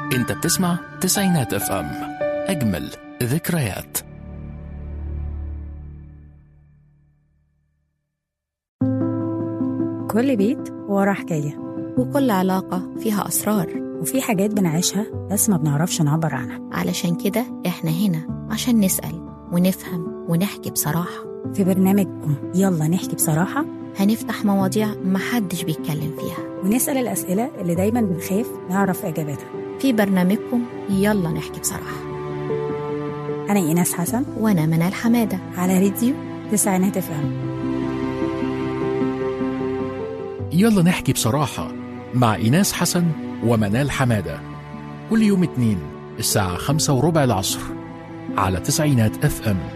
انت بتسمع تسعينات اف ام اجمل ذكريات كل بيت وراه حكاية وكل علاقة فيها أسرار وفي حاجات بنعيشها بس ما بنعرفش نعبر عنها علشان كده إحنا هنا عشان نسأل ونفهم ونحكي بصراحة في برنامجكم يلا نحكي بصراحة هنفتح مواضيع محدش بيتكلم فيها ونسأل الأسئلة اللي دايما بنخاف نعرف إجابتها في برنامجكم يلا نحكي بصراحة أنا إيناس حسن وأنا منال حمادة على راديو تسعينات اف ام يلا نحكي بصراحة مع إيناس حسن ومنال حمادة كل يوم اتنين الساعة خمسة وربع العصر على تسعينات اف ام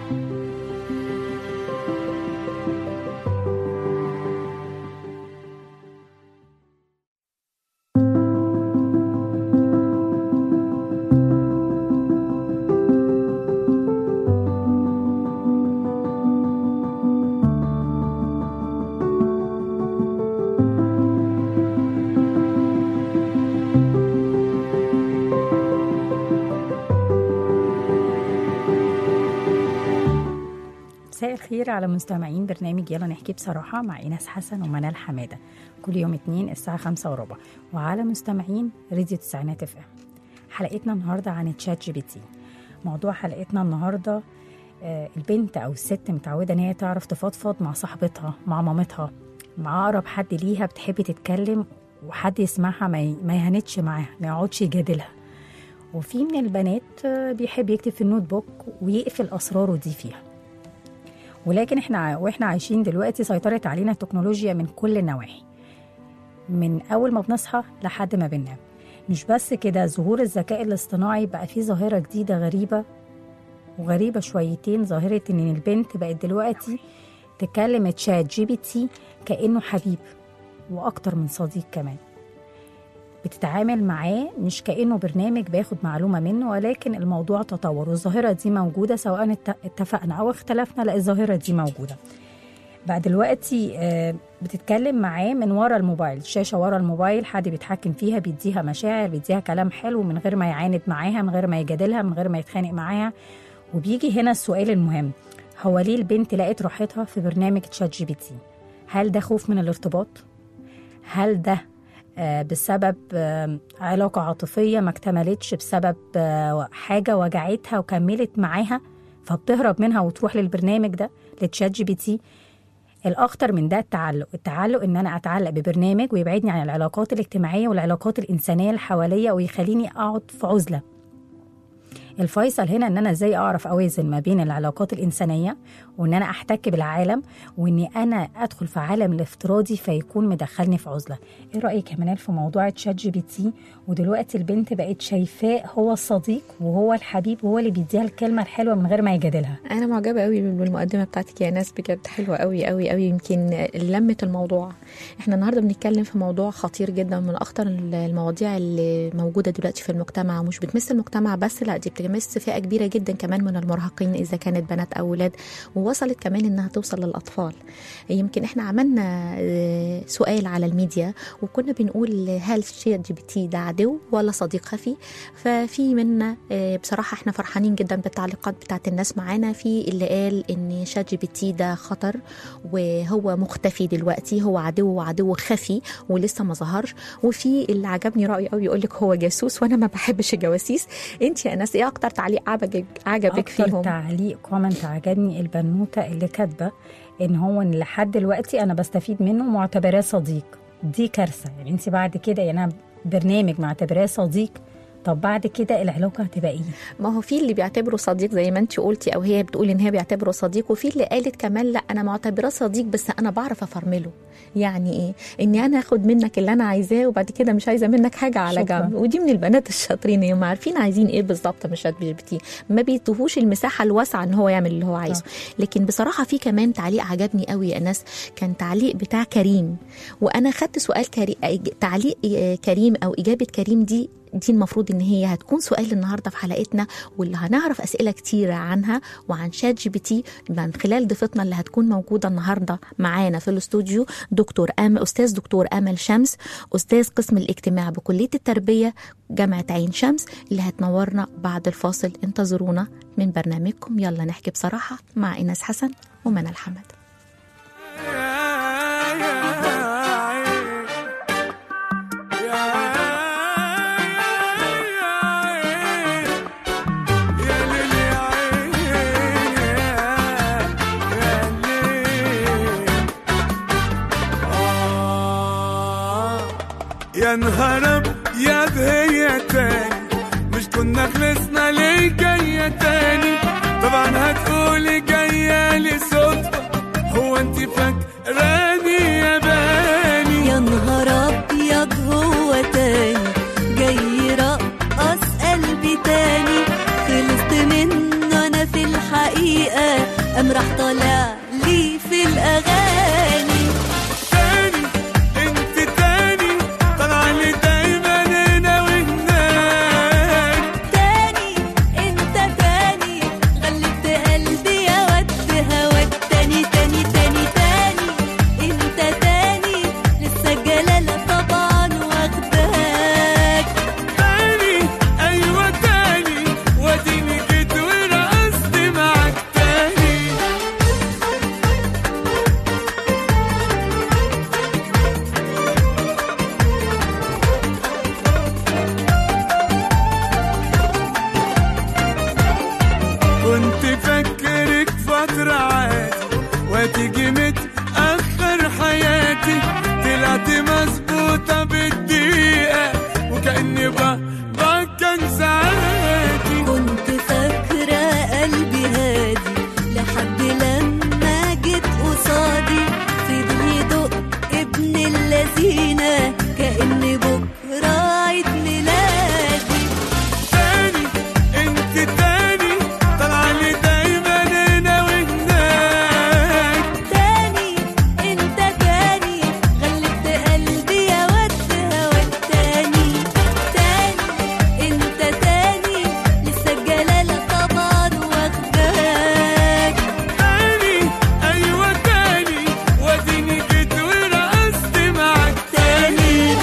مساء الخير على مستمعين برنامج يلا نحكي بصراحة مع إيناس حسن ومنال حمادة كل يوم اتنين الساعة خمسة وربع وعلى مستمعين راديو تسعينات اف ام حلقتنا النهاردة عن تشات جي بي تي موضوع حلقتنا النهاردة آه، البنت أو الست متعودة إن هي تعرف تفضفض مع صاحبتها مع مامتها مع أقرب حد ليها بتحب تتكلم وحد يسمعها ما ي- ما يهانتش معاها ما يقعدش يجادلها وفي من البنات آه، بيحب يكتب في النوت بوك ويقفل أسراره دي فيها ولكن احنا ع- واحنا عايشين دلوقتي سيطرت علينا التكنولوجيا من كل النواحي من اول ما بنصحى لحد ما بننام مش بس كده ظهور الذكاء الاصطناعي بقى فيه ظاهرة جديدة غريبة وغريبة شويتين ظاهرة ان البنت بقت دلوقتي تكلم تشات جي بي تي كأنه حبيب وأكتر من صديق كمان بتتعامل معاه مش كأنه برنامج باخد معلومة منه ولكن الموضوع تطور والظاهرة دي موجودة سواء ات- اتفقنا أو اختلفنا لا الظاهرة دي موجودة بقى دلوقتي آه، بتتكلم معاه من ورا الموبايل شاشة ورا الموبايل حد بيتحكم فيها بيديها مشاعر بيديها كلام حلو من غير ما يعاند معاها من غير ما يجادلها من غير ما يتخانق معاها وبيجي هنا السؤال المهم هو ليه البنت لقت راحتها في برنامج تشات جي بي تي هل ده خوف من الارتباط هل ده آه، بسبب آه، علاقة عاطفية ما اكتملتش بسبب آه، حاجة وجعتها وكملت معاها فبتهرب منها وتروح للبرنامج ده لتشات جي بي تي الأخطر من ده التعلق التعلق إن أنا أتعلق ببرنامج ويبعدني عن العلاقات الاجتماعية والعلاقات الإنسانية اللي حواليا ويخليني أقعد في عزلة الفيصل هنا ان انا ازاي اعرف اوازن ما بين العلاقات الانسانيه وان انا احتك بالعالم واني انا ادخل في عالم الافتراضي فيكون مدخلني في عزله ايه رايك يا منال في موضوع تشات جي بي تي ودلوقتي البنت بقت شايفاه هو الصديق وهو الحبيب وهو اللي بيديها الكلمه الحلوه من غير ما يجادلها أنا معجبة قوي بالمقدمة بتاعتك يا ناس بجد حلوة قوي قوي قوي يمكن لمت الموضوع احنا النهاردة بنتكلم في موضوع خطير جدا من أخطر المواضيع اللي موجودة دلوقتي في المجتمع ومش بتمس المجتمع بس لا دي بتمس فئة كبيرة جدا كمان من المراهقين إذا كانت بنات أو ولاد ووصلت كمان إنها توصل للأطفال يمكن احنا عملنا آه، سؤال على الميديا وكنا بنقول هل شات جي بي تي ده عدو ولا صديق خفي ففي منا آه، بصراحة احنا فرحانين جدا بالتعليقات بتاعت الناس معانا في اللي قال ان شات جي بي تي ده خطر وهو مختفي دلوقتي هو عدو وعدو خفي ولسه ما ظهرش وفي اللي عجبني رأيه قوي يقول لك هو جاسوس وانا ما بحبش الجواسيس انت يا ناس ايه اكتر تعليق عجبك عجبك اكتر فيهم تعليق كومنت عجبني البنوته اللي كاتبه ان هو إن لحد دلوقتي انا بستفيد منه معتبراه صديق دي كارثه يعني انت بعد كده يعني أنا برنامج معتبراه صديق طب بعد كده العلاقه هتبقى ايه ما هو في اللي بيعتبره صديق زي ما انت قلتي او هي بتقول ان هي بيعتبره صديق وفي اللي قالت كمان لا انا معتبراه صديق بس انا بعرف افرمله يعني ايه اني انا اخد منك اللي انا عايزاه وبعد كده مش عايزه منك حاجه على شكراً. جنب ودي من البنات الشاطرين هم عارفين عايزين ايه بالظبط من شات جي بي تي ما بيدوهوش المساحه الواسعه ان هو يعمل اللي هو عايزه لكن بصراحه في كمان تعليق عجبني قوي يا ناس كان تعليق بتاع كريم وانا خدت سؤال كريم تعليق آه، كريم او اجابه كريم دي دي المفروض ان هي هتكون سؤال النهارده في حلقتنا واللي هنعرف اسئله كتيره عنها وعن شات جي بي تي من خلال ضيفتنا اللي هتكون موجوده النهارده معانا في الاستوديو دكتور ام استاذ دكتور امل شمس استاذ قسم الاجتماع بكليه التربيه جامعه عين شمس اللي هتنورنا بعد الفاصل انتظرونا من برنامجكم يلا نحكي بصراحه مع ايناس حسن ومنى الحمد يا نهار يا هي تاني مش كنا خلصنا ليه جاية تاني طبعا هتقولي جاية لي صدفة هو انت فاكراني يا باني يا نهار ابيض هو تاني جاي يرقص قلبي تاني خلصت منه انا في الحقيقه قام راح طالع لي في الاغاني تاني انت تاني طالعة لي دايما هنا وهناك تاني انت تاني غلبت قلبي يا ود هواك تاني تاني تاني تاني انت تاني لسه الجلاله طبعا واخداك تاني ايوه تاني واديني جيت ورقصت معاك تاني كنت فاكرك فترة عادي وتيجي متأخر حياتي طلعت مظبوطة بالدقيقة وكأني بقى كان ساعاتي كنت فاكرة قلبي هادي لحد لما جيت قصادي فضل يدق ابن اللذينة كأن بكرة عيد ميلادي تاني انت تاني طالعة لي دايما هنا وهناك تاني انت تاني غلبت قلبي يا ود هواك تاني تاني انت تاني لسه الجلالة طبعا واخداك تاني ايوه تاني واديني جيت ورقصت معاك تاني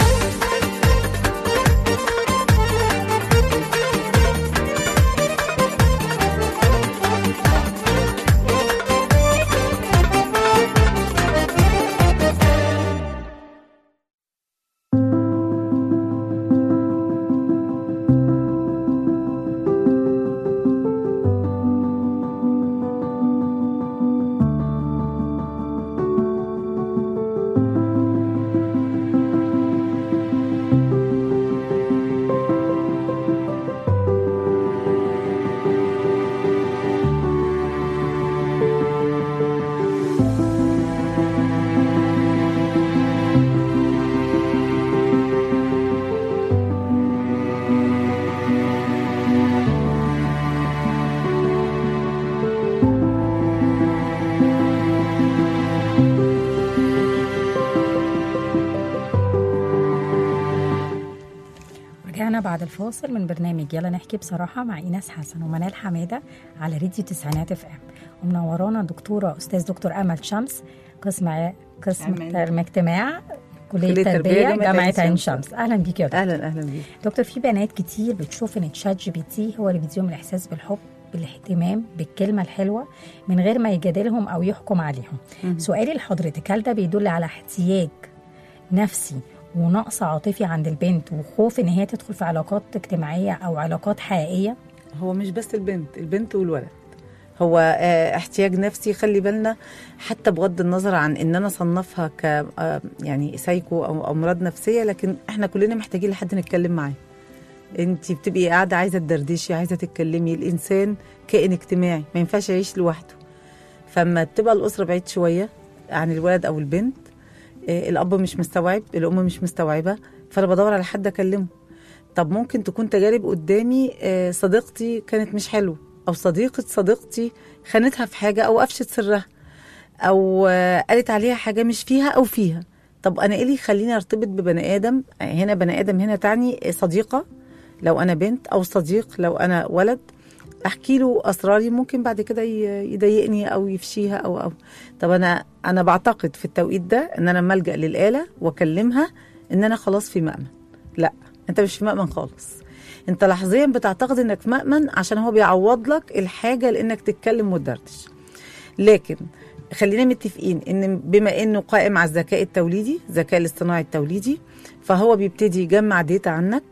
رجعنا بعد الفاصل من برنامج يلا نحكي بصراحة مع إيناس حسن ومنال حمادة على راديو تسعينات اف ام ومنورانا دكتورة أستاذ دكتور أمل شمس قسم ع- قسم أمان. ترم اجتماع كلية كلية تربية تربية جامعة جامعة عين عين شمس. شمس أهلا بيك يا دكتور اهلا اهلا بيك دكتور في بنات كتير بتشوف ان تشات جي بي تي هو اللي بيديهم الاحساس بالحب بالاهتمام بالكلمه الحلوه من غير ما يجادلهم او يحكم عليهم سؤالي لحضرتك هل ده بيدل على احتياج نفسي ونقص عاطفي عند البنت وخوف ان هي تدخل في علاقات اجتماعيه او علاقات حقيقيه هو مش بس البنت البنت والولد هو آه، احتياج نفسي خلي بالنا حتى بغض النظر عن ان انا اصنفها ك آه، يعني سايكو او امراض نفسيه لكن احنا كلنا محتاجين لحد نتكلم معاه انت بتبقي قاعده عايزه تدردشي عايزه تتكلمي الانسان كائن اجتماعي ما ينفعش يعيش لوحده فما بتبقى الاسره بعيد شويه عن الولد او البنت آه، الاب مش مستوعب الام مش مستوعبه فانا بدور على حد اكلمه طب ممكن تكون تجارب قدامي آه، صديقتي كانت مش حلوه او صديقه صديقتي خانتها في حاجه او قفشت سرها او آه، قالت عليها حاجه مش فيها او فيها طب انا ايه اللي يخليني ارتبط ببني ادم هنا بني ادم هنا تعني صديقه لو انا بنت او صديق لو انا ولد احكي له اسراري ممكن بعد كده ي- يضايقني او يفشيها او او طب انا انا بعتقد في التوقيت ده ان انا لما الجا للاله واكلمها ان انا خلاص في مأمن لا انت مش في مأمن خالص انت لحظيا بتعتقد انك في مأمن عشان هو بيعوض لك الحاجه لانك تتكلم وتدردش لكن خلينا متفقين ان بما انه قائم على الذكاء التوليدي الذكاء الاصطناعي التوليدي فهو بيبتدي يجمع ديتا عنك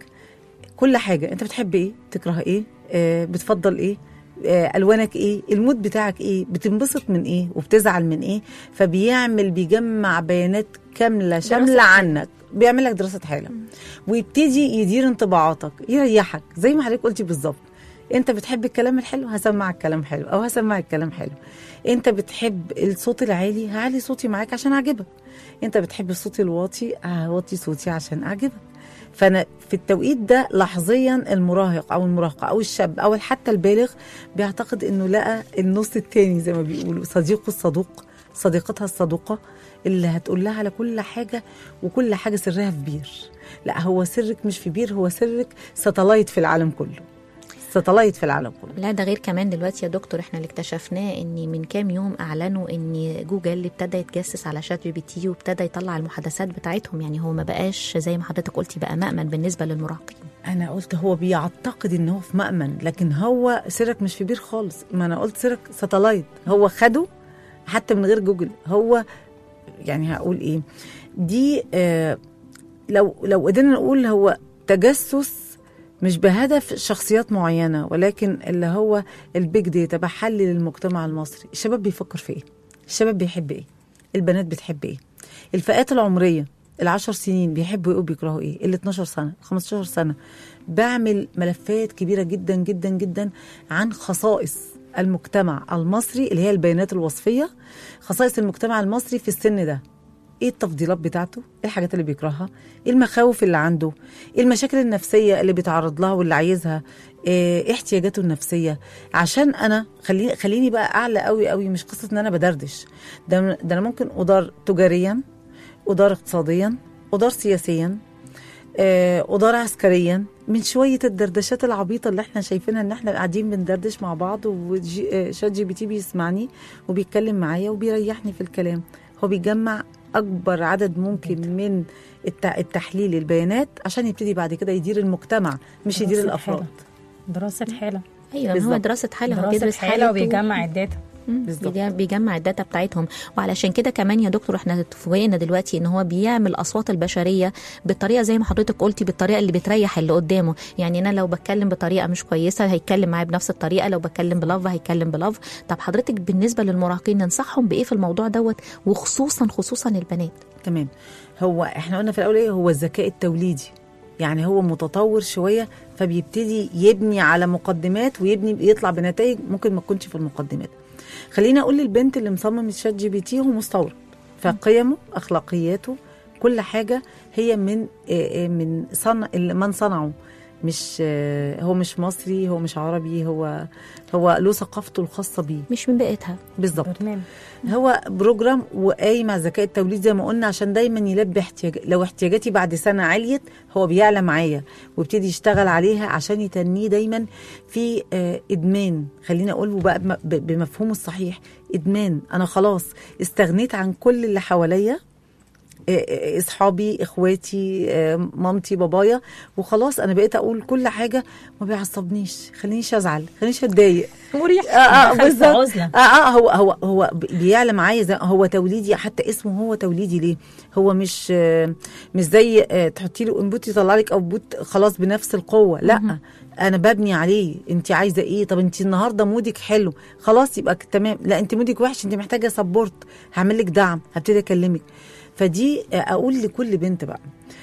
كل حاجه انت بتحب ايه بتكره ايه آه بتفضل ايه آه الوانك ايه المود بتاعك ايه بتنبسط من ايه وبتزعل من ايه فبيعمل بيجمع بيانات كامله شامله عنك بيعمل لك دراسه حاله ويبتدي يدير انطباعاتك يريحك زي ما حضرتك قلتي بالظبط انت بتحب الكلام الحلو هسمعك كلام حلو او هسمعك كلام حلو انت بتحب الصوت العالي هعلي صوتي معاك عشان اعجبك انت بتحب الصوت الواطي هوطي صوتي عشان اعجبك فانا في التوقيت ده لحظيا المراهق او المراهقه او الشاب او حتى البالغ بيعتقد انه لقى النص التاني زي ما بيقولوا صديقه الصدوق صديقتها الصدوقه اللي هتقول لها على كل حاجه وكل حاجه سرها في بير لا هو سرك مش في بير هو سرك ساتلايت في العالم كله ساتلايت في العالم كله لا ده غير كمان دلوقتي يا دكتور احنا اللي اكتشفناه ان من كام يوم اعلنوا ان جوجل ابتدى يتجسس على شات جي بي تي وابتدى يطلع المحادثات بتاعتهم يعني هو ما بقاش زي ما حضرتك قلتي بقى مأمن بالنسبه للمراهقين انا قلت هو بيعتقد ان هو في مأمن لكن هو سرك مش في بير خالص ما انا قلت سرك ساتلايت هو خده حتى من غير جوجل هو يعني هقول ايه دي آه لو لو قدرنا نقول هو تجسس مش بهدف شخصيات معينة ولكن اللي هو البيج داتا بحلل المجتمع المصري الشباب بيفكر في ايه الشباب بيحب ايه البنات بتحب ايه الفئات العمرية العشر سنين بيحبوا ايه وبيكرهوا ايه ال 12 سنة 15 سنة بعمل ملفات كبيرة جدا جدا جدا عن خصائص المجتمع المصري اللي هي البيانات الوصفية خصائص المجتمع المصري في السن ده ايه التفضيلات بتاعته ايه الحاجات اللي بيكرهها ايه المخاوف اللي عنده ايه المشاكل النفسيه اللي بيتعرض لها واللي عايزها ايه احتياجاته النفسيه عشان انا خليني خليني بقى اعلى قوي قوي مش قصه ان انا بدردش ده ده انا ممكن ادار تجاريا ادار اقتصاديا ادار سياسيا آه، ادار عسكريا من شويه الدردشات العبيطه اللي احنا شايفينها ان احنا قاعدين بندردش مع بعض وشات جي بي تي بيسمعني وبيتكلم معايا وبيريحني في الكلام هو بيجمع اكبر عدد ممكن من الت- التحليل البيانات عشان يبتدي بعد كده يدير المجتمع مش يدير دراسة الافراد حالة. دراسة حالة ايوه هو بالظبط. دراسه حاله هو دراسة بيدرس حالة حاله وبيجمع الداتا مم، بالظبط. بيجا- بيجمع الداتا بتاعتهم وعلشان كده كمان يا دكتور احنا فوجئنا دلوقتي ان هو بيعمل اصوات البشريه بالطريقه زي ما حضرتك قلتي بالطريقه اللي بتريح اللي قدامه يعني انا لو بتكلم بطريقه مش كويسه هيتكلم معايا بنفس الطريقه لو بتكلم بلف هيتكلم بلف طب حضرتك بالنسبه للمراهقين ننصحهم بايه في الموضوع دوت وخصوصا خصوصا البنات تمام هو احنا قلنا في الاول ايه هو الذكاء التوليدي يعني هو متطور شويه فبيبتدي يبني على مقدمات ويبني يطلع بنتائج ممكن ما تكونش في المقدمات خليني اقول للبنت اللي مصمم الشات جي بي تي هو مستورد فقيمه اخلاقياته كل حاجه هي من آه، آه، من صنع من صنعه مش آه، هو مش مصري هو مش عربي هو هو له ثقافته الخاصه بيه مش من بيئتها بالظبط برنامج هو بروجرام وقايم على الذكاء التوليدي زي ما قلنا عشان دايما يلبي احتياج لو احتياجاتي بعد سنه عليت هو بيعلى معايا ويبتدي يشتغل عليها عشان يتنيه دايما في آه، ادمان خلينا اقول بقى بم- ب- بمفهومه الصحيح ادمان انا خلاص استغنيت عن كل اللي حواليا آه، آه، اصحابي اخواتي آه، مامتي بابايا وخلاص انا بقيت اقول كل حاجه ما بيعصبنيش خلينيش ازعل خلينيش اتضايق مريح اه اه دخل في بالظبط عزلة. اه اه هو هو هو بيعلى معايا زي هو توليدي حتى اسمه هو توليدي ليه؟ هو مش آه، مش زي آه، تحطي له انبوت يطلع لك اوتبوت خلاص بنفس القوه لا انا ببني عليه انت عايزه ايه طب انت النهارده مودك حلو خلاص يبقى ك- تمام لا انت مودك وحش انت محتاجه سبورت هعمل لك دعم هبتدي اكلمك فدي آه، اقول لكل بنت بقى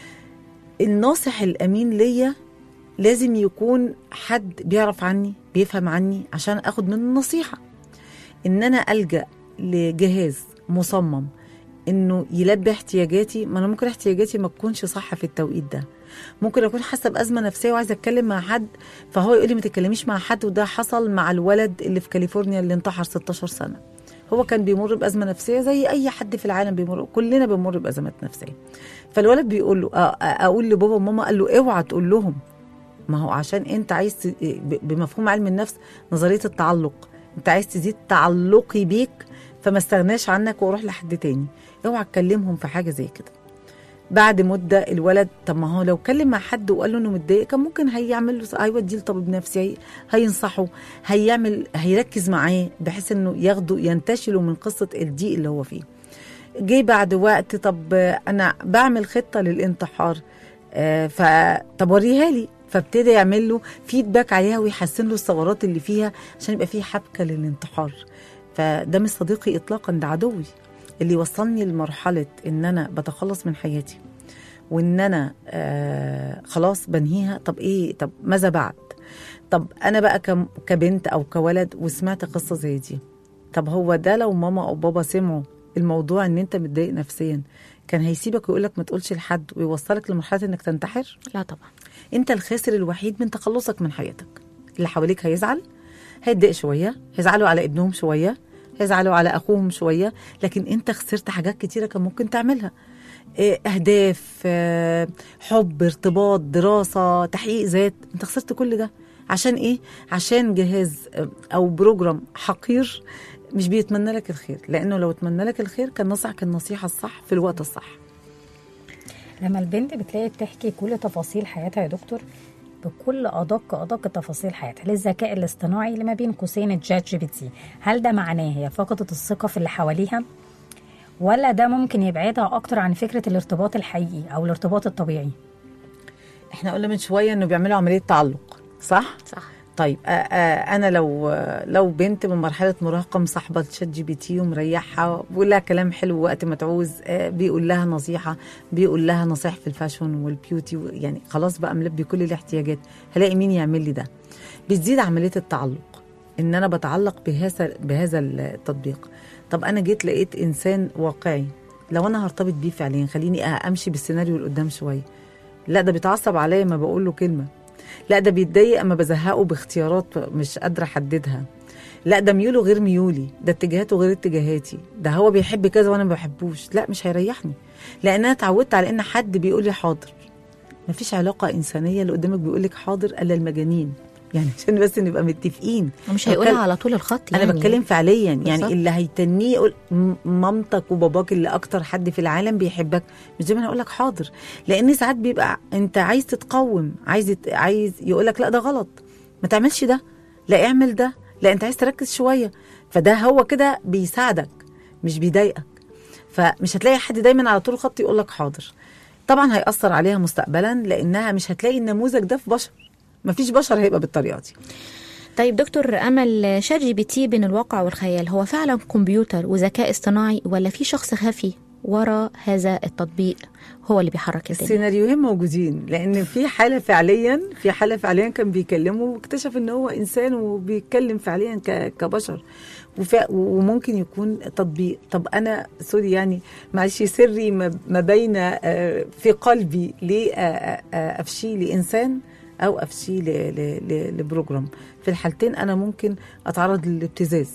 الناصح الامين ليا لازم يكون حد بيعرف عني بيفهم عني عشان اخد منه نصيحه ان انا الجا لجهاز مصمم انه يلبي احتياجاتي ما انا ممكن احتياجاتي ما تكونش صح في التوقيت ده ممكن اكون حاسه بازمه نفسيه وعايزه اتكلم مع حد فهو يقول لي ما تتكلميش مع حد وده حصل مع الولد اللي في كاليفورنيا اللي انتحر 16 سنه هو كان بيمر بازمه نفسيه زي اي حد في العالم بيمر كلنا بنمر بازمات نفسيه فالولد بيقول له آه، آه، اقول لبابا وماما قال له اوعى تقول لهم ما هو عشان انت عايز ت- ب- بمفهوم علم النفس نظريه التعلق انت عايز تزيد تعلقي بيك فما استغناش عنك واروح لحد تاني اوعى تكلمهم في حاجه زي كده بعد مده الولد طب ما هو لو كلم مع حد وقال له انه متضايق كان ممكن هيعمل له هيوديه لطبيب نفسي هي- هينصحه هيعمل هيركز معاه بحيث انه ياخده ينتشله من قصه الضيق اللي هو فيه جه بعد وقت طب انا بعمل خطه للانتحار آه، ف طب وريها لي فابتدى يعمل له فيدباك عليها ويحسن له الثغرات اللي فيها عشان يبقى فيه حبكه للانتحار فده مش صديقي اطلاقا ده عدوي اللي وصلني لمرحله ان انا بتخلص من حياتي وان انا آه خلاص بنهيها طب ايه طب ماذا بعد طب انا بقى كم- كبنت او كولد وسمعت قصه زي دي طب هو ده لو ماما او بابا سمعوا الموضوع ان انت متضايق نفسيا كان هيسيبك ويقول لك ما تقولش لحد ويوصلك لمرحله انك تنتحر لا طبعا انت الخاسر الوحيد من تخلصك من حياتك اللي حواليك هيزعل هيتضايق شويه هيزعلوا على ابنهم شويه هيزعلوا على اخوهم شويه لكن انت خسرت حاجات كتيره كان ممكن تعملها إيه، اهداف آه، حب ارتباط دراسه تحقيق ذات انت خسرت كل ده عشان ايه عشان جهاز آه، او بروجرام حقير مش بيتمنى لك الخير لانه لو اتمنى لك الخير كان نصحك النصيحه الصح في الوقت الصح لما البنت بتلاقي بتحكي كل تفاصيل حياتها يا دكتور بكل ادق ادق تفاصيل حياتها للذكاء الاصطناعي اللي ما بين قوسين الجات جي بي تي هل ده معناه هي فقدت الثقه في اللي حواليها ولا ده ممكن يبعدها اكتر عن فكره الارتباط الحقيقي او الارتباط الطبيعي احنا قلنا من شويه انه بيعملوا عمليه تعلق صح صح طيب آه آه انا لو آه لو بنت من مرحله مراهقه مصاحبه شات جي بي تي ومريحها بيقول لها كلام حلو وقت ما تعوز آه بيقول لها نصيحه بيقول لها نصائح في الفاشون والبيوتي و- يعني خلاص بقى ملبي كل الاحتياجات هلاقي مين يعمل لي ده بتزيد عمليه التعلق ان انا بتعلق بهذا بهذا التطبيق طب انا جيت لقيت انسان واقعي لو انا هرتبط بيه فعليا خليني امشي بالسيناريو لقدام شويه لا ده بيتعصب عليا ما بقول له كلمه لا ده بيتضايق اما بزهقه باختيارات مش قادره احددها لا ده ميوله غير ميولي ده اتجاهاته غير اتجاهاتي ده هو بيحب كذا وانا ما بحبوش لا مش هيريحني لان انا اتعودت على ان حد بيقول لي حاضر مفيش علاقه انسانيه اللي قدامك بيقول لك حاضر الا المجانين يعني عشان بس نبقى متفقين ومش بتكلم- هيقولها على طول الخط يعني انا بتكلم فعليا يعني بالظبط. اللي هيتنيه يقول م- مامتك وباباك اللي اكتر حد في العالم بيحبك مش دايما هقول لك حاضر لان ساعات بيبقى انت عايز تتقوم عايز يت- عايز يقول لك لا ده غلط ما تعملش ده لا اعمل ده لا انت عايز تركز شويه فده هو كده بيساعدك مش بيضايقك فمش هتلاقي حد دايما على طول الخط يقول لك حاضر طبعا هيأثر عليها مستقبلا لانها مش هتلاقي النموذج ده في بشر مفيش بشر هيبقى بالطريقه دي طيب دكتور امل شات جي بي تي بين الواقع والخيال هو فعلا كمبيوتر وذكاء اصطناعي ولا في شخص خفي ورا هذا التطبيق هو اللي بيحرك الدنيا السيناريوهين موجودين لان في حاله فعليا في حاله فعليا كان بيكلمه واكتشف ان هو انسان وبيتكلم فعليا ك- كبشر وف- وممكن يكون تطبيق طب انا سوري يعني معلش سري ما ما بين آه، في قلبي ليه آه، آه، آه، افشيه لانسان او افشيه ل- ل- ل- لبروجرام في الحالتين انا ممكن اتعرض للابتزاز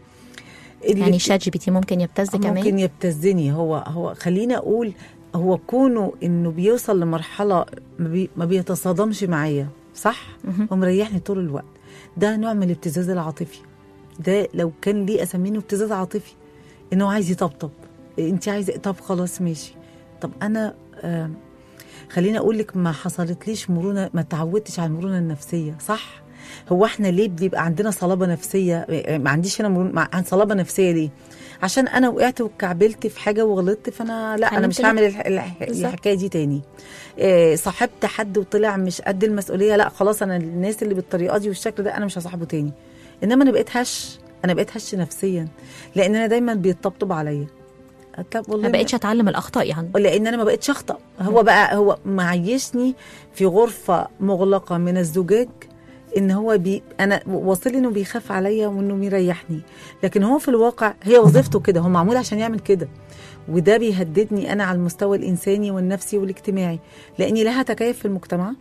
يعني شات جي بي تي ممكن يبتز كمان ممكن يبتزني هو هو خليني اقول هو كونه انه بيوصل لمرحله ما, بي ما بيتصادمش معايا صح مهم. هو مريحني طول الوقت ده نوع من الابتزاز العاطفي ده لو كان ليه اسمينه ابتزاز عاطفي انه عايز يطبطب انت عايزه طب خلاص ماشي طب انا آه خليني اقول لك ما حصلتليش مرونه ما تعودتش على المرونه النفسيه صح هو احنا ليه بيبقى عندنا صلابه نفسيه ما عنديش هنا مرونه مع- عن صلابه نفسيه ليه عشان انا وقعت واتكعبلت في حاجه وغلطت فانا لا انا مش هنبتدي- هعمل الح- الح- بالظبط. الحكايه دي تاني إيه صاحبت حد وطلع مش قد المسؤوليه لا خلاص انا الناس اللي بالطريقه دي والشكل ده انا مش هصاحبه تاني انما انا بقيت هش انا بقيت هش نفسيا لان انا دايما بيطبطب عليا طب والله ما بقتش اتعلم الاخطاء يعني لان انا ما بقتش اخطا هو بقى هو معيشني في غرفه مغلقه من الزجاج ان هو بي انا واصل انه بيخاف عليا وانه بيريحني لكن هو في الواقع هي وظيفته كده هو معمول عشان يعمل كده وده بيهددني انا على المستوى الانساني والنفسي والاجتماعي لاني لا هتكيف في المجتمع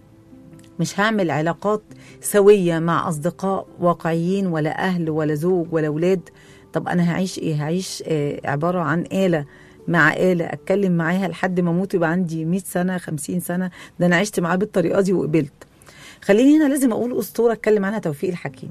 مش هعمل علاقات سويه مع اصدقاء واقعيين ولا اهل ولا زوج ولا اولاد طب انا هعيش ايه هعيش آه عباره عن اله مع آلة أتكلم معاها لحد ما أموت يبقى عندي 100 سنة 50 سنة ده أنا عشت معاه بالطريقة دي وقبلت خليني هنا لازم أقول أسطورة أتكلم عنها توفيق الحكيم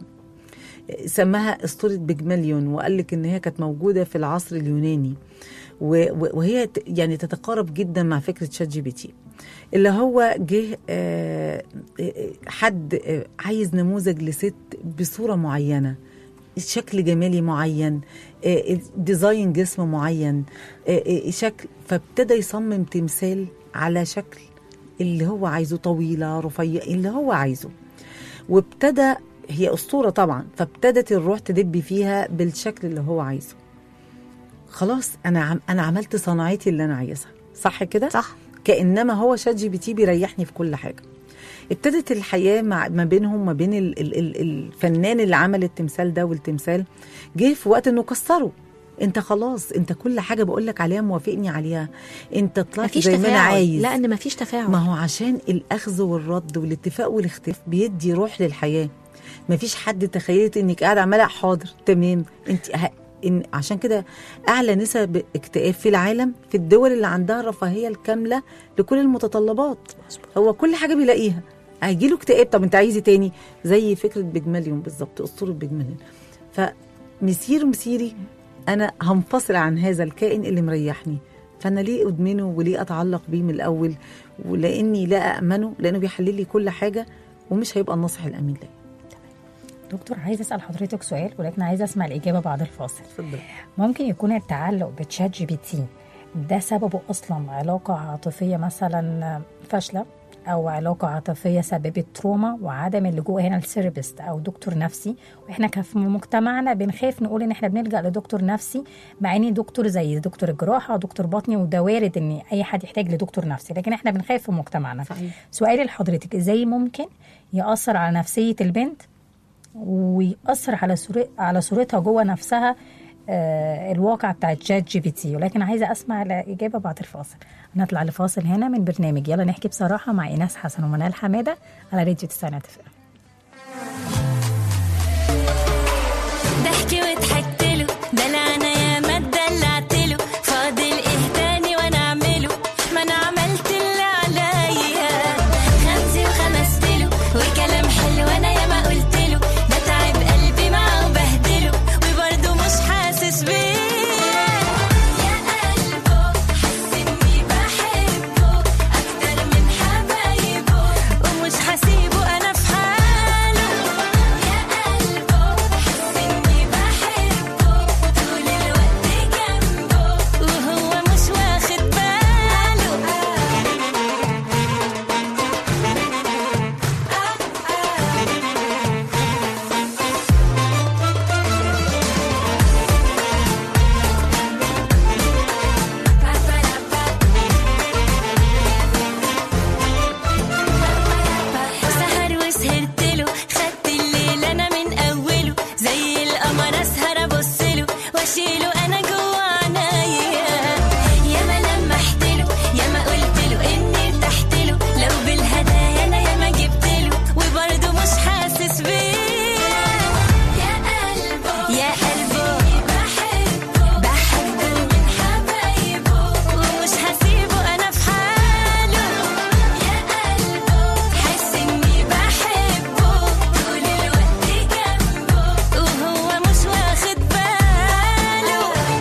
سماها أسطورة بيجماليون وقال لك إن هي كانت موجودة في العصر اليوناني و- و- وهي ت- يعني تتقارب جدا مع فكرة شات جي بي تي اللي هو جه آه، آه، حد آه، عايز نموذج لست بصورة معينة شكل جمالي معين آه، ديزاين جسم معين آه، آه، شكل فابتدى يصمم تمثال على شكل اللي هو عايزه طويلة رفيع اللي هو عايزه وابتدى هي أسطورة طبعا فابتدت الروح تدب فيها بالشكل اللي هو عايزه خلاص أنا عم أنا عملت صناعتي اللي أنا عايزها صح كده؟ صح كانما هو شات جي بي تي بيريحني في كل حاجه ابتدت الحياه مع ما بينهم ما بين ال ال ال الفنان اللي عمل التمثال ده والتمثال جه في وقت انه كسره انت خلاص انت كل حاجه بقول لك عليها موافقني عليها انت طلعت مفيش زي ما انا تفاعل عايز لا ان مفيش تفاعل ما هو عشان الاخذ والرد والاتفاق والاختلاف بيدي روح للحياه مفيش حد تخيلت انك قاعده عماله حاضر تمام انت ه... إن عشان كده اعلى نسب اكتئاب في العالم في الدول اللي عندها الرفاهيه الكامله لكل المتطلبات هو كل حاجه بيلاقيها هيجي له اكتئاب طب انت عايز إيه تاني زي فكره بيجماليون بالظبط اسطوره بيجماليون فمسير مسيري انا هنفصل عن هذا الكائن اللي مريحني فانا ليه ادمنه وليه اتعلق بيه من الاول ولاني لا امنه لانه بيحلل لي كل حاجه ومش هيبقى الناصح الامين ليا دكتور عايزه اسال حضرتك سؤال ولكن عايزه اسمع الاجابه بعد الفاصل اتفضل ممكن يكون التعلق بتشات جي بي تي ده سببه اصلا علاقه عاطفيه مثلا فاشله او علاقه عاطفيه سببت تروما وعدم اللجوء هنا لسيرابيست او دكتور نفسي واحنا كف مجتمعنا بنخاف نقول ان احنا بنلجا لدكتور نفسي مع ان دكتور زي دكتور الجراحه ودكتور بطني وده وارد ان اي حد يحتاج لدكتور نفسي لكن احنا بنخاف في مجتمعنا صحيح. سؤالي لحضرتك ازاي ممكن ياثر على نفسيه البنت ويأثر على صور... على صورتها جوه نفسها آه الواقع بتاع شات جي بي تي ولكن عايزه اسمع الاجابه بعد الفاصل نطلع لفاصل هنا من برنامج يلا نحكي بصراحه مع ايناس حسن ومنال حماده على راديو تسعينات اف ضحكي وضحكت له دلعنا يا ما اتدلعت له فاضل ايه تاني وانا اعمله ما انا عملت اللي عليا خمسي وخمست له وكلام حلو انا يا ما قلت له ده تعب قلبي معاه وبهدله وبرضه مش حاسس بيه يا قلبه حس اني بحبه اكتر من حبايبه ومش هسيبه انا في حاله يا قلبه حس اني بحبه طول الوقت جنبه وهو مش واخد باله سهر وسهرت له خدت الليل انا من اوله زي القمر اسهر ابص له واشيله انا جوا عنايا يا ما لمحت له يا ما قلت له اني ارتحت له لو بالهدايا انا يا ما جبت له وبرضه مش حاسس بيه يا قلبه يا قلبه بحبه بحبه من حبايبه ومش هسيبه انا في حاله يا قلبه حس اني بحبه طول الوقت جنبه وهو مش واخد باله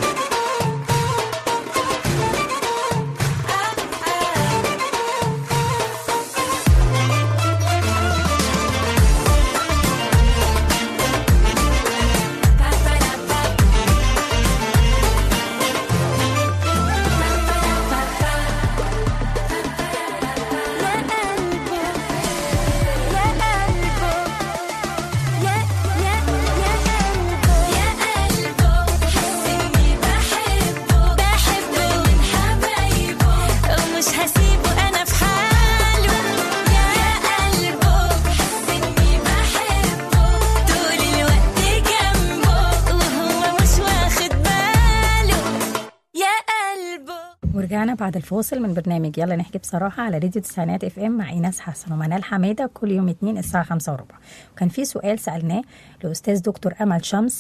يا قلبه يا قلبه يا يا يا قلبه يا قلبه حس اني بحبه بحبه من حبايبه ومش هسيبه انا في حاله يا قلبه حس اني بحبه طول الوقت جنبه وهو مش واخد باله يا قلبه ورجعنا بعد الفاصل من برنامج يلا نحكي بصراحة على راديو تسعينات اف ام مع ايناس حسن ومنال حمادة كل يوم اتنين الساعة خمسة وربع وكان في سؤال سألناه لأستاذ دكتور أمل شمس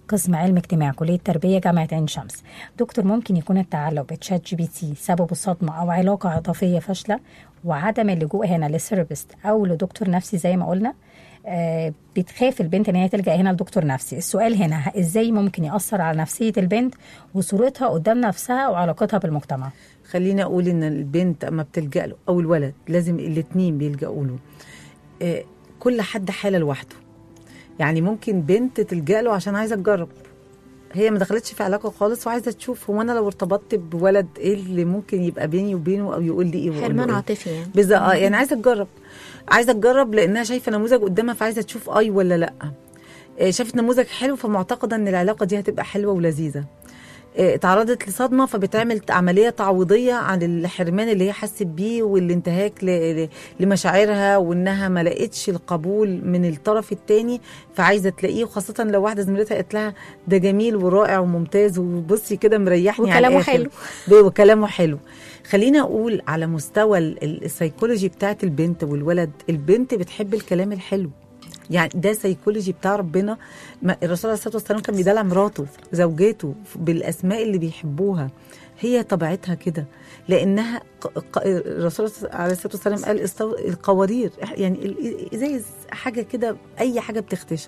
قسم علم اجتماع كلية تربية جامعة عين شمس دكتور ممكن يكون التعلق بتشات جي بي تي سببه صدمة أو علاقة عاطفية فاشلة وعدم اللجوء هنا للثيرابيست أو لدكتور نفسي زي ما قلنا آه بتخاف البنت ان هي تلجا هنا لدكتور نفسي السؤال هنا ه- ازاي ممكن ياثر على نفسيه البنت وصورتها قدام نفسها وعلاقتها بالمجتمع خليني اقول ان البنت اما بتلجا له او الولد لازم الاثنين بيلجأوا له آه، كل حد حاله لوحده يعني ممكن بنت تلجأ له عشان عايزه تجرب هي ما دخلتش في علاقه خالص وعايزه تشوف هو انا لو ارتبطت بولد ايه اللي ممكن يبقى بيني وبينه او يقول لي ايه وأقول له حرمان إيه. عاطفي يعني بالظبط اه يعني عايزه تجرب عايزه تجرب لانها شايفه نموذج قدامها فعايزه تشوف اي ولا لا آه، شافت نموذج حلو فمعتقده ان العلاقه دي هتبقى حلوه ولذيذه آه، اتعرضت لصدمه فبتعمل عمليه تعويضيه عن الحرمان اللي هي حست بيه والانتهاك ل- ل- لمشاعرها وانها ما لقتش القبول من الطرف الثاني فعايزه تلاقيه وخاصه لو واحده زميلتها قالت لها ده جميل ورائع وممتاز وبصي كده مريحني على وكلامه الآخر. حلو. ب- وكلامه حلو خلينا اقول على مستوى ال- ال- السيكولوجي بتاعت البنت والولد البنت بتحب الكلام الحلو يعني ده سيكولوجي بتاع ربنا ما الرسول عليه الصلاه والسلام كان بيدلع مراته زوجاته بالاسماء اللي بيحبوها هي طبيعتها كده لانها ق- ق- الرسول عليه الصلاه والسلام قال استو... القوارير يعني ال- زي حاجه كده اي حاجه بتختشى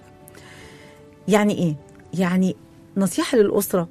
يعني ايه يعني نصيحه للاسره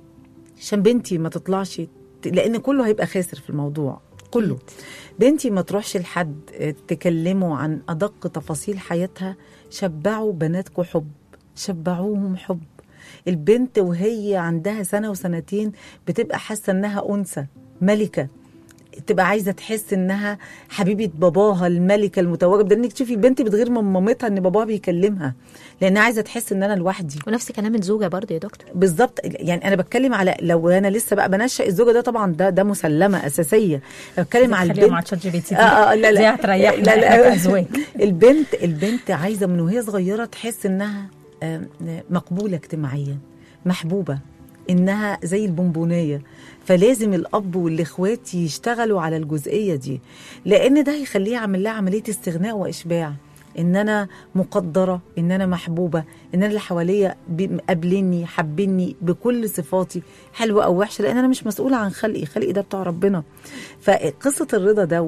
عشان بنتي ما تطلعش ت- لان كله هيبقى خاسر في الموضوع كله بنتي ما تروحش لحد آه، تكلمه عن ادق تفاصيل حياتها شبعوا بناتكم حب شبعوهم حب البنت وهي عندها سنه وسنتين بتبقى حاسه انها انثى ملكه تبقى عايزه تحس انها حبيبه باباها الملكه المتوجه ده انك تشوفي البنت بتغير من مامتها ان باباها بيكلمها لانها عايزه تحس ان انا لوحدي ونفس كلام الزوجه برضه يا دكتور بالظبط يعني انا بتكلم على لو انا لسه بقى بنشأ الزوجه ده طبعا ده ده مسلمه اساسيه أنا بتكلم على خليها مع البنت تشات جي بي تي آه آه لا لا دي هتريحنا لا إحنا لا كأزواج. البنت البنت عايزه من وهي صغيره تحس انها آم، مقبوله اجتماعيا محبوبه انها زي البونبونيه فلازم الاب والاخوات يشتغلوا على الجزئيه دي لان ده هيخليها عامل لها عمليه استغناء واشباع ان انا مقدره ان انا محبوبه ان انا اللي حواليا بي- قابليني حابيني بكل صفاتي حلوه او وحشه لان انا مش مسؤوله عن خلقي خلقي ده بتاع ربنا فقصه الرضا ده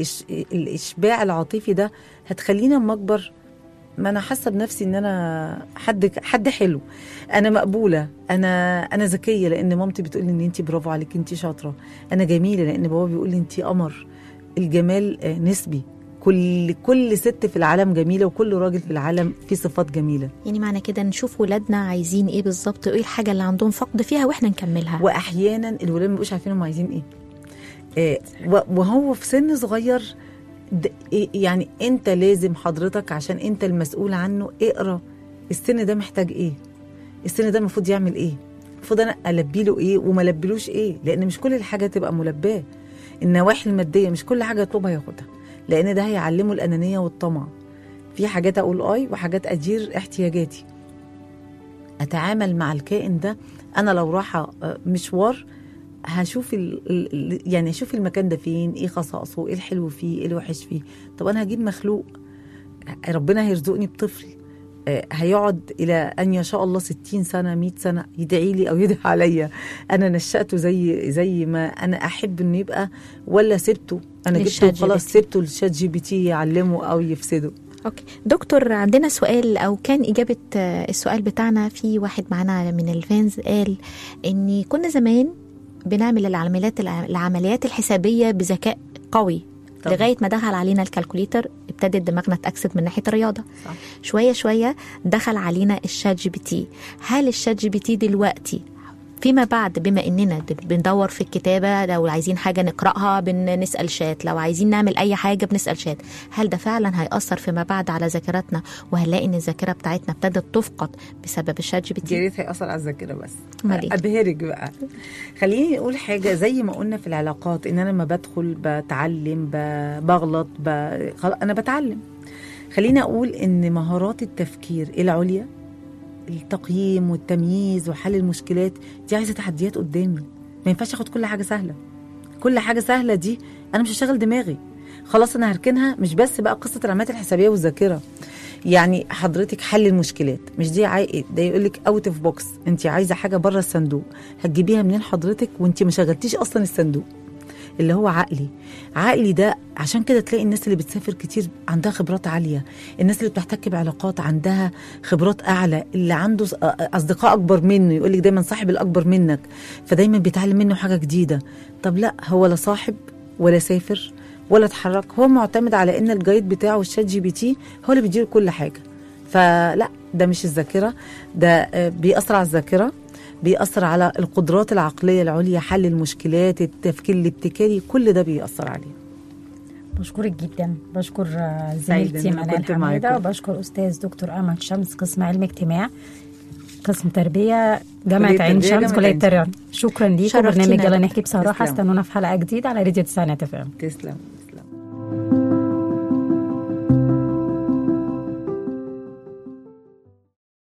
والاشباع العاطفي ده هتخلينا اما اكبر ما انا حاسه بنفسي ان انا حد حد حلو انا مقبوله انا انا ذكيه لان مامتي بتقول لي ان انت برافو عليك انت شاطره انا جميله لان بابا بيقول لي انت قمر الجمال آه، نسبي كل كل ست في العالم جميله وكل راجل في العالم فيه صفات جميله يعني معنى كده نشوف ولادنا عايزين ايه بالظبط وايه الحاجه اللي عندهم فقد فيها واحنا نكملها واحيانا الولاد ما بيبقوش عارفين هم عايزين ايه آه، و- وهو في سن صغير د- إيه- يعني انت لازم حضرتك عشان انت المسؤول عنه اقرا السن ده محتاج ايه السن ده المفروض يعمل ايه المفروض انا البي له ايه وما البيلوش ايه لان مش كل الحاجه تبقى ملباه النواحي الماديه مش كل حاجه يطلبها ياخدها لان ده هيعلمه الانانيه والطمع في حاجات اقول اي وحاجات ادير احتياجاتي اتعامل مع الكائن ده انا لو رايحه آه، مشوار هشوف ال... ال- يعني اشوف المكان ده فين ايه خصائصه ايه الحلو فيه ايه الوحش فيه طب انا هجيب مخلوق ربنا هيرزقني بطفل آه، هيقعد الى ان يشاء الله 60 سنه 100 سنه يدعي لي او يدعي عليا انا نشأته زي زي ما انا احب انه يبقى ولا سبته انا جبته للشات جي خلاص بي تي. سبته للشات جي بي تي يعلمه او يفسده اوكي دكتور عندنا سؤال او كان اجابه آه، السؤال بتاعنا في واحد معانا من الفانز قال ان كنا زمان بنعمل العمليات العمليات الحسابيه بذكاء قوي طبعا. لغايه ما دخل علينا الكالكوليتر ابتدت دماغنا تاكسد من ناحيه الرياضه صح. شويه شويه دخل علينا الشات جي بي تي هل الشات جي بي تي دلوقتي فيما بعد بما اننا د- بندور في الكتابه لو عايزين حاجه نقراها بنسال شات لو عايزين نعمل اي حاجه بنسال شات هل ده فعلا هياثر فيما بعد على ذاكرتنا وهنلاقي ان الذاكره بتاعتنا ابتدت تفقد بسبب الشات جي بي يا تي ريت هيأثر على الذاكره بس أمال إيه؟ ابهرك بقى خليني اقول حاجه زي ما قلنا في العلاقات ان انا لما بدخل بتعلم ب- بغلط ب... خلاص انا بتعلم خليني اقول ان مهارات التفكير العليا التقييم والتمييز وحل المشكلات دي عايزه تحديات قدامي ما ينفعش اخد كل حاجه سهله كل حاجه سهله دي انا مش هشغل دماغي خلاص انا هركنها مش بس بقى قصه العمليات الحسابيه والذاكره يعني حضرتك حل المشكلات مش دي عائد ده يقول لك اوت اوف بوكس انت عايزه حاجه بره الصندوق هتجيبيها منين حضرتك وانت ما شغلتيش اصلا الصندوق اللي هو عقلي عقلي ده عشان كده تلاقي الناس اللي بتسافر كتير عندها خبرات عالية الناس اللي بتحتك بعلاقات عندها خبرات أعلى اللي عنده ص- أصدقاء أكبر منه يقول لك دايما صاحب الأكبر منك فدايما بيتعلم منه حاجة جديدة طب لا هو لا صاحب ولا سافر ولا اتحرك هو معتمد على ان الجايد بتاعه الشات جي بي تي هو اللي بيديله كل حاجه فلا ده مش الذاكره ده آه، بيأثر على الذاكره بيأثر على القدرات العقليه العليا حل المشكلات التفكير الابتكاري كل ده بيأثر عليه بشكرك جدا بشكر آه، سعيدة زميلتي إن أنا منال كنت حماده معاكم. وبشكر استاذ دكتور امل شمس قسم علم اجتماع قسم تربيه جامعه كلية عين تربية، شمس جامعة كليه عين التربيه شكرا ليكم شرفتينا برنامج يا يلا دكتور. نحكي بصراحه تسلم. استنونا في حلقه جديده على راديو تسعينات اف ام تسلم